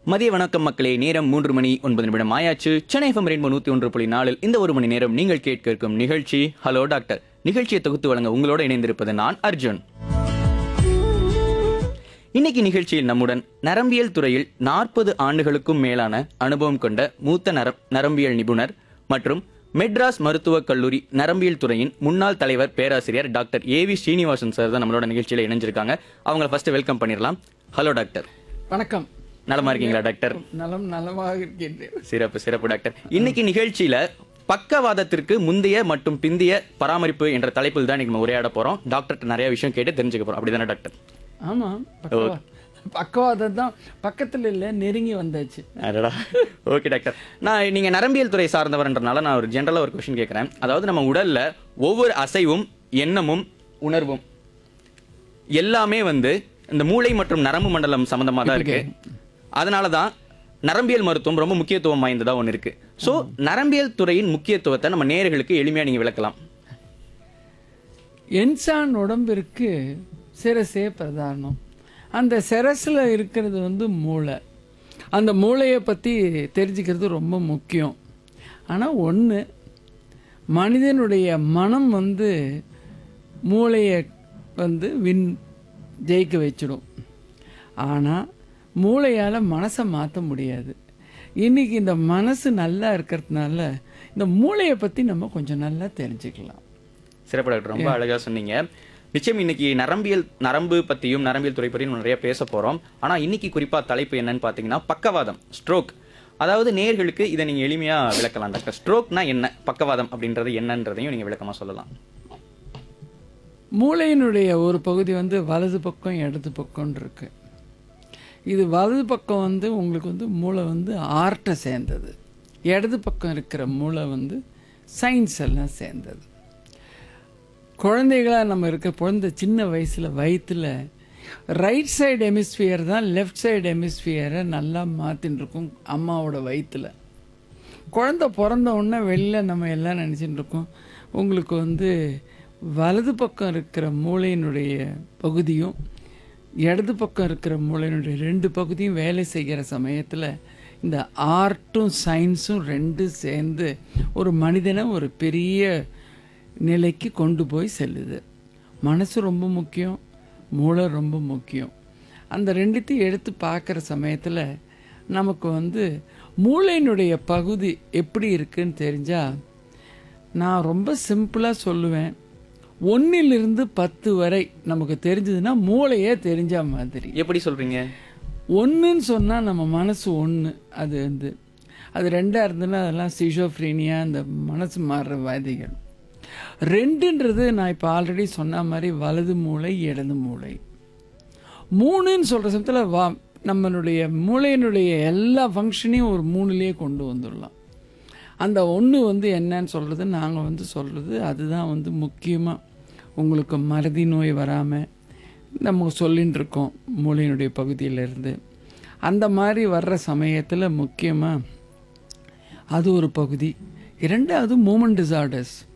மதிய வணக்கம் மக்களே நேரம் மூன்று மணி ஒன்பது நிமிடம் ஆயாச்சு சென்னை எஃப்எம் ரெயின்போ நூத்தி ஒன்று புள்ளி நாலில் இந்த ஒரு மணி நேரம் நீங்கள் கேட்க இருக்கும் நிகழ்ச்சி ஹலோ டாக்டர் நிகழ்ச்சியை தொகுத்து வழங்க உங்களோட இணைந்திருப்பது நான் அர்ஜுன் இன்னைக்கு நிகழ்ச்சியில் நம்முடன் நரம்பியல் துறையில் நாற்பது ஆண்டுகளுக்கும் மேலான அனுபவம் கொண்ட மூத்த நர நரம்பியல் நிபுணர் மற்றும் மெட்ராஸ் மருத்துவக் கல்லூரி நரம்பியல் துறையின் முன்னாள் தலைவர் பேராசிரியர் டாக்டர் ஏவி ஸ்ரீனிவாசன் சார் தான் நம்மளோட நிகழ்ச்சியில இணைஞ்சிருக்காங்க அவங்கள ஃபர்ஸ்ட் வெல்கம் பண்ணிடலாம் ஹலோ டாக்டர் வணக்கம் நலமா இருக்கீங்களா டாக்டர் நலம் நலமாக இருக்கின்றேன் சிறப்பு சிறப்பு டாக்டர் இன்னைக்கு நிகழ்ச்சியில பக்கவாதத்திற்கு முந்தைய மற்றும் பிந்தைய பராமரிப்பு என்ற தலைப்பில் தான் இன்னைக்கு நம்ம உரையாட போறோம் டாக்டர் நிறைய விஷயம் கேட்டு தெரிஞ்சுக்க போறோம் அப்படிதானே டாக்டர் ஆமாம் பக்கவா பக்கவாதம் தான் பக்கத்தில் இல்லை நெருங்கி வந்தாச்சு அடடா ஓகே டாக்டர் நான் நீங்க நரம்பியல் துறை சார்ந்தவர்ன்றனால நான் ஒரு ஜென்ரலா ஒரு கொஸ்டின் கேட்கறேன் அதாவது நம்ம உடல்ல ஒவ்வொரு அசைவும் எண்ணமும் உணர்வும் எல்லாமே வந்து இந்த மூளை மற்றும் நரம்பு மண்டலம் சம்பந்தமா தான் இருக்கு அதனால தான் நரம்பியல் மருத்துவம் ரொம்ப முக்கியத்துவம் வாய்ந்ததா ஒன்று இருக்கு ஸோ நரம்பியல் துறையின் முக்கியத்துவத்தை நம்ம நேயர்களுக்கு எளிமையா நீங்க விளக்கலாம் என்சான் உடம்பிற்கு சிரசே பிரதானம் அந்த சிரசில் இருக்கிறது வந்து மூளை அந்த மூளையை பற்றி தெரிஞ்சுக்கிறது ரொம்ப முக்கியம் ஆனால் ஒன்று மனிதனுடைய மனம் வந்து மூளையை வந்து வின் ஜெயிக்க வச்சிடும் ஆனால் மூளையால் மனசை மாற்ற முடியாது இன்னைக்கு இந்த மனசு நல்லா இருக்கிறதுனால இந்த மூளையை பற்றி நம்ம கொஞ்சம் நல்லா தெரிஞ்சுக்கலாம் சிறப்பு டாக்டர் ரொம்ப அழகா சொன்னீங்க நிச்சயம் இன்னைக்கு நரம்பியல் நரம்பு பத்தியும் நரம்பியல் துறை பற்றியும் நிறைய பேச போறோம் ஆனா இன்னைக்கு குறிப்பா தலைப்பு என்னன்னு பாத்தீங்கன்னா பக்கவாதம் ஸ்ட்ரோக் அதாவது நேர்களுக்கு இதை நீங்க எளிமையா விளக்கலாம் டாக்டர் ஸ்ட்ரோக்னா என்ன பக்கவாதம் அப்படின்றது என்னன்றதையும் நீங்க விளக்கமா சொல்லலாம் மூளையினுடைய ஒரு பகுதி வந்து வலது பக்கம் இடது பக்கம் இருக்கு இது வலது பக்கம் வந்து உங்களுக்கு வந்து மூளை வந்து ஆர்ட்டை சேர்ந்தது இடது பக்கம் இருக்கிற மூளை வந்து சயின்ஸ் எல்லாம் சேர்ந்தது குழந்தைகளாக நம்ம இருக்க குழந்தை சின்ன வயசில் வயிற்றில் ரைட் சைடு ஹெமிஸ்பியர் தான் லெஃப்ட் சைடு ஹெமிஸ்பியரை நல்லா மாற்றின்னு இருக்கும் அம்மாவோட வயிற்றில் குழந்த பிறந்த உடனே வெளில நம்ம எல்லாம் நினச்சிட்டு இருக்கோம் உங்களுக்கு வந்து வலது பக்கம் இருக்கிற மூளையினுடைய பகுதியும் இடது பக்கம் இருக்கிற மூளையினுடைய ரெண்டு பகுதியும் வேலை செய்கிற சமயத்தில் இந்த ஆர்ட்டும் சயின்ஸும் ரெண்டும் சேர்ந்து ஒரு மனிதனை ஒரு பெரிய நிலைக்கு கொண்டு போய் செல்லுது மனசு ரொம்ப முக்கியம் மூளை ரொம்ப முக்கியம் அந்த ரெண்டுத்தையும் எடுத்து பார்க்குற சமயத்தில் நமக்கு வந்து மூளையினுடைய பகுதி எப்படி இருக்குன்னு தெரிஞ்சால் நான் ரொம்ப சிம்பிளாக சொல்லுவேன் ஒன்றிலிருந்து பத்து வரை நமக்கு தெரிஞ்சதுன்னா மூளையே தெரிஞ்ச மாதிரி எப்படி சொல்றீங்க ஒன்றுன்னு சொன்னால் நம்ம மனசு ஒன்று அது வந்து அது ரெண்டாக இருந்ததுன்னா அதெல்லாம் சிஷோஃப்ரீனியா இந்த மனசு மாறுற வாதிகள் ரெண்டுன்றது நான் இப்போ ஆல்ரெடி சொன்ன மாதிரி வலது மூளை இடது மூளை மூணுன்னு சொல்கிற சமயத்தில் வா நம்மளுடைய மூளையினுடைய எல்லா ஃபங்க்ஷனையும் ஒரு மூணுலேயே கொண்டு வந்துடலாம் அந்த ஒன்று வந்து என்னன்னு சொல்கிறது நாங்கள் வந்து சொல்கிறது அதுதான் வந்து முக்கியமாக உங்களுக்கு மறதி நோய் வராமல் நம்ம சொல்லின்னு இருக்கோம் மூளையினுடைய பகுதியிலேருந்து அந்த மாதிரி வர்ற சமயத்தில் முக்கியமாக அது ஒரு பகுதி இரண்டாவது மூமெண்ட் டிசார்டர்ஸ்